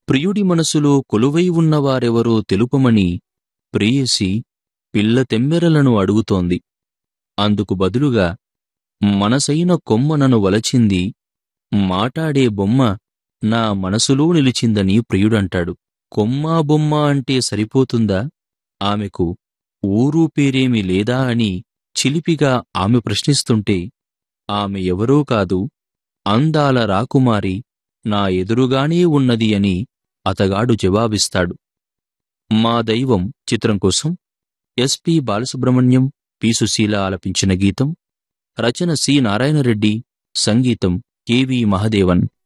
ప్రియుడి మనసులో కొలువై ఉన్నవారెవరో తెలుపమని ప్రేయసి పిల్ల తెమ్మెరలను అడుగుతోంది అందుకు బదులుగా మనసైన కొమ్మ నన్ను వలచింది మాటాడే బొమ్మ నా మనసులో నిలిచిందని ప్రియుడంటాడు కొమ్మా బొమ్మ అంటే సరిపోతుందా ఆమెకు ఊరూ పేరేమీ లేదా అని చిలిపిగా ఆమె ప్రశ్నిస్తుంటే ఆమె ఎవరో కాదు అందాల రాకుమారి నా ఎదురుగానే ఉన్నది అని అతగాడు జవాబిస్తాడు మా దైవం చిత్రం కోసం ఎస్పి బాలసుబ్రహ్మణ్యం పి సుశీల ఆలపించిన గీతం రచన సి నారాయణరెడ్డి సంగీతం కెవి మహదేవన్